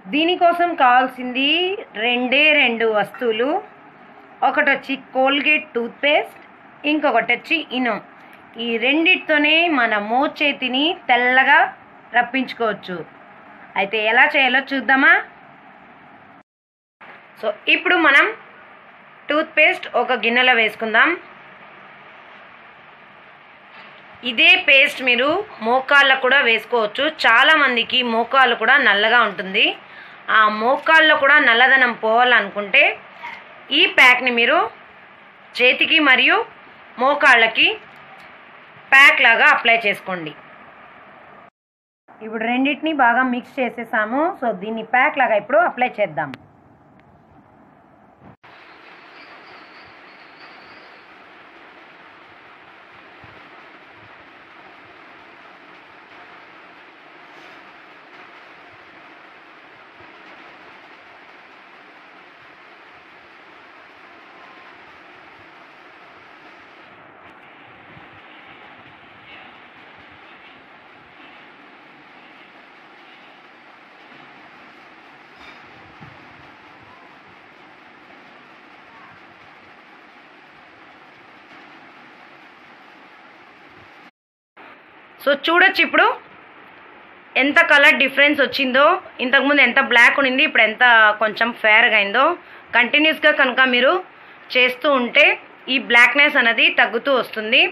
దీనికోసం కావాల్సింది రెండే రెండు వస్తువులు ఒకటి వచ్చి కోల్గేట్ టూత్పేస్ట్ ఇంకొకటి వచ్చి ఇనో ఈ రెండిటితోనే మన మోచేతిని తెల్లగా రప్పించుకోవచ్చు అయితే ఎలా చేయాలో చూద్దామా సో ఇప్పుడు మనం టూత్పేస్ట్ ఒక గిన్నెలో వేసుకుందాం ఇదే పేస్ట్ మీరు మోకాళ్ళకు కూడా వేసుకోవచ్చు చాలామందికి మోకాళ్ళు కూడా నల్లగా ఉంటుంది ఆ మోకాల్లో కూడా నల్లదనం పోవాలనుకుంటే ఈ ప్యాక్ని మీరు చేతికి మరియు మోకాళ్ళకి ప్యాక్ లాగా అప్లై చేసుకోండి ఇప్పుడు రెండింటిని బాగా మిక్స్ చేసేసాము సో దీన్ని ప్యాక్ లాగా ఇప్పుడు అప్లై చేద్దాం సో చూడొచ్చు ఇప్పుడు ఎంత కలర్ డిఫరెన్స్ వచ్చిందో ఇంతకుముందు ఎంత బ్లాక్ ఉండింది ఇప్పుడు ఎంత కొంచెం ఫేర్గా అయిందో కంటిన్యూస్గా కనుక మీరు చేస్తూ ఉంటే ఈ బ్లాక్నెస్ అనేది తగ్గుతూ వస్తుంది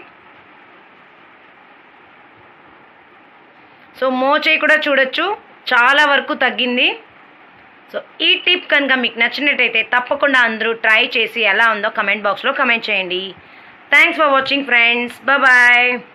సో మోచేయి కూడా చూడొచ్చు చాలా వరకు తగ్గింది సో ఈ టిప్ కనుక మీకు నచ్చినట్టయితే తప్పకుండా అందరూ ట్రై చేసి ఎలా ఉందో కమెంట్ బాక్స్లో కమెంట్ చేయండి thanks for watching friends bye